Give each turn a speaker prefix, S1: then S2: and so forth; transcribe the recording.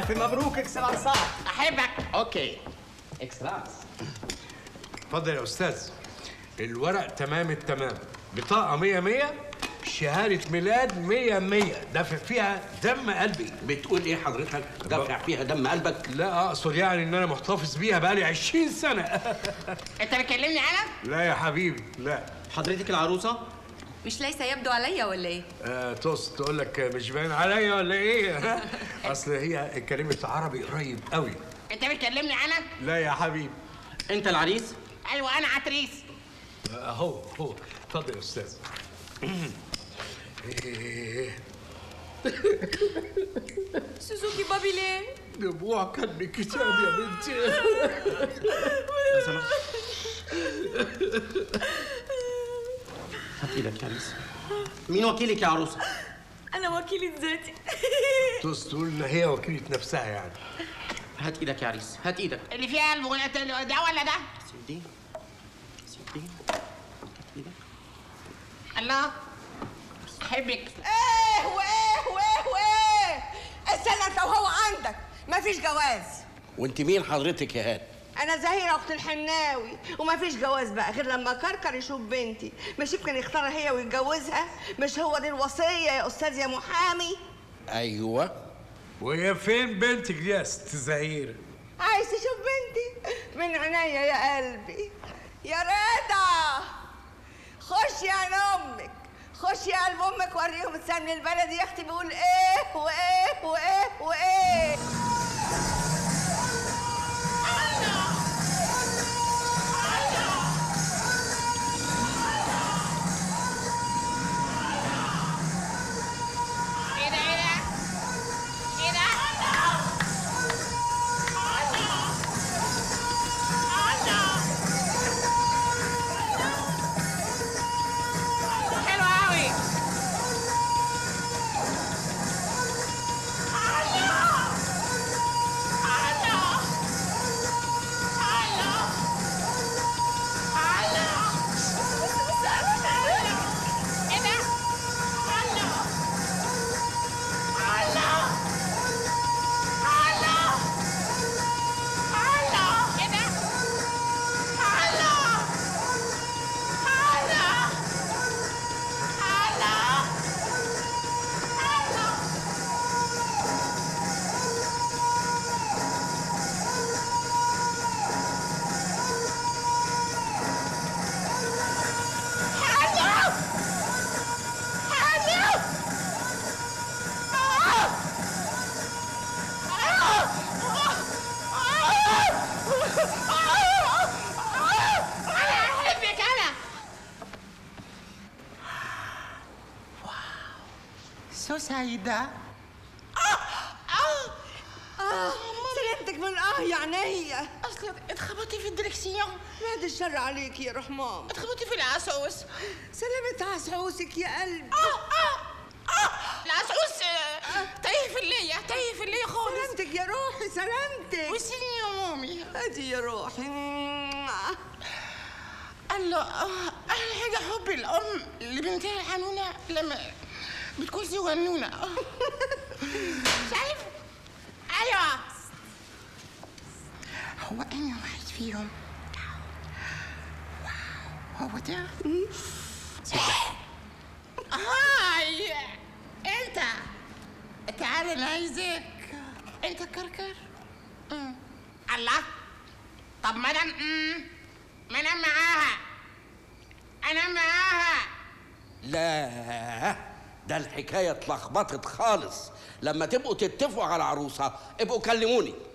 S1: الف مبروك اكسلانسات
S2: احبك اوكي
S1: اكسلانس
S3: اتفضل يا استاذ الورق تمام التمام بطاقة مية مية شهادة ميلاد مية مية دافع فيها دم قلبي
S2: بتقول ايه حضرتك دافع فيها دم قلبك
S3: لا أقصد يعني إن أنا محتفظ بيها بقالي عشرين سنة
S4: انت بتكلمني انا
S3: لا يا حبيبي لا
S1: حضرتك العروسه
S5: مش ليس يبدو عليا ولا ايه؟
S3: آه توس تقول لك مش باين عليا ولا إيه أصل هي اتكلمت عربي قريب قوي
S4: انت بتكلمني انا
S3: لا يا حبيبي
S1: انت العريس
S4: ايوه انا عتريس
S3: آه، هو هو اتفضل يا أستاذ إيه،
S5: سوزوكي بابي ليه؟
S3: دموع كان كتاب يا بنتي
S1: لو سمحت هات ايدك يا عريس مين وكيلك يا عروسه
S5: انا وكيلة ذاتي
S3: توس تقول إن هي وكيلة نفسها يعني
S1: هات ايدك يا عريس هات ايدك
S4: اللي فيها قلب ولا ده ولا ده
S1: سيب دي سيب دي ايدك
S4: الله احبك
S6: ايه وايه وايه وايه استنى انت وهو عندك مفيش جواز
S2: وانت مين حضرتك يا هاد
S6: انا زهيرة اخت الحناوي ومفيش جواز بقى غير لما كركر يشوف بنتي مش يمكن يختارها هي ويتجوزها مش هو دي الوصية يا استاذ يا محامي
S2: ايوه
S3: وهي فين بنتك دي يا ست زهير؟
S6: عايز تشوف بنتي من عينيا يا قلبي يا رضا خش يا عين امك خش يا قلب امك وريهم السمن البلدي يا اختي بيقول ايه وايه وايه وايه
S4: ايه ده ايه ده ايه ده حلو قوي ايه ده ايه ده انا احبك انا
S2: سو سعيدة
S6: اه سلامتك من اه يا عينيا
S4: اصل اتخبطتي في الدركسيون
S6: بعد الشر عليك يا رحمن
S4: اتخبطتي في العسوس
S6: سلامة عسعوسك يا قلبي
S4: العسوس آه، تايه في اللية تايه في اللية خالص
S6: سلامتك يا روحي سلامتك
S4: وسيني يا مامي
S6: ادي يا روحي
S4: الله آه، احلى حاجة حب الام لبنتها الحنونة لما بتكون صغنونة آه. شايف ايوه هو انا واحد فيهم واو هو ده هاي انت تعال انا عايزك انت كركر مم. الله طب ما انا مم. ما انا معاها انا معاها
S2: لا ده الحكاية اتلخبطت خالص لما تبقوا تتفقوا على عروسة ابقوا كلموني